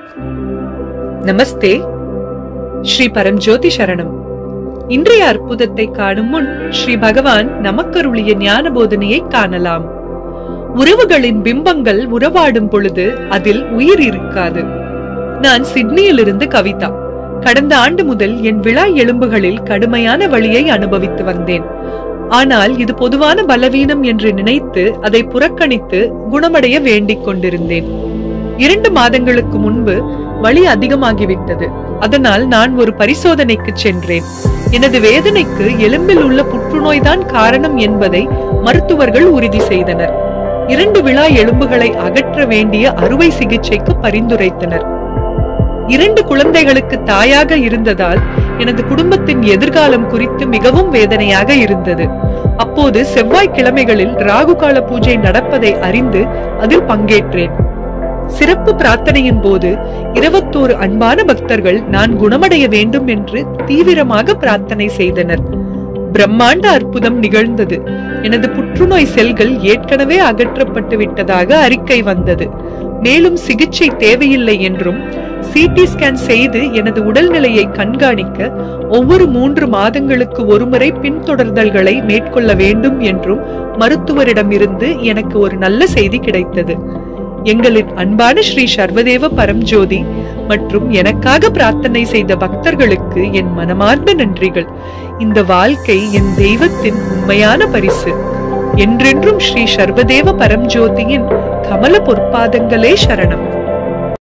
நமஸ்தே ஸ்ரீ பரம்ஜோதி சரணம் இன்றைய அற்புதத்தை காணும் முன் ஸ்ரீ பகவான் நமக்கருளிய ஞான போதனையை காணலாம் உறவுகளின் பிம்பங்கள் உறவாடும் பொழுது அதில் உயிர் இருக்காது நான் சிட்னியிலிருந்து கவிதா கடந்த ஆண்டு முதல் என் விழா எலும்புகளில் கடுமையான வழியை அனுபவித்து வந்தேன் ஆனால் இது பொதுவான பலவீனம் என்று நினைத்து அதை புறக்கணித்து குணமடைய வேண்டிக் கொண்டிருந்தேன் இரண்டு மாதங்களுக்கு முன்பு வலி அதிகமாகிவிட்டது அதனால் நான் ஒரு பரிசோதனைக்கு சென்றேன் எனது வேதனைக்கு எலும்பில் உள்ள புற்றுநோய்தான் காரணம் என்பதை மருத்துவர்கள் உறுதி செய்தனர் இரண்டு விழா எலும்புகளை அகற்ற வேண்டிய அறுவை சிகிச்சைக்கு பரிந்துரைத்தனர் இரண்டு குழந்தைகளுக்கு தாயாக இருந்ததால் எனது குடும்பத்தின் எதிர்காலம் குறித்து மிகவும் வேதனையாக இருந்தது அப்போது செவ்வாய்க்கிழமைகளில் ராகு கால பூஜை நடப்பதை அறிந்து அதில் பங்கேற்றேன் சிறப்பு பிரார்த்தனையின் போது இருபத்தோரு அன்பான பக்தர்கள் நான் குணமடைய வேண்டும் என்று தீவிரமாக பிரார்த்தனை செய்தனர் பிரம்மாண்ட அற்புதம் நிகழ்ந்தது எனது புற்றுநோய் செல்கள் ஏற்கனவே அகற்றப்பட்டு விட்டதாக அறிக்கை வந்தது மேலும் சிகிச்சை தேவையில்லை என்றும் சிடி ஸ்கேன் செய்து எனது உடல்நிலையை கண்காணிக்க ஒவ்வொரு மூன்று மாதங்களுக்கு ஒருமுறை பின்தொடர்தல்களை மேற்கொள்ள வேண்டும் என்றும் மருத்துவரிடமிருந்து எனக்கு ஒரு நல்ல செய்தி கிடைத்தது எங்களின் அன்பான ஸ்ரீ சர்வதேவ பரம்ஜோதி மற்றும் எனக்காக பிரார்த்தனை செய்த பக்தர்களுக்கு என் மனமார்ந்த நன்றிகள் இந்த வாழ்க்கை என் தெய்வத்தின் உண்மையான பரிசு என்றென்றும் ஸ்ரீ சர்வதேவ பரம்ஜோதியின் கமல பொற்பாதங்களே சரணம்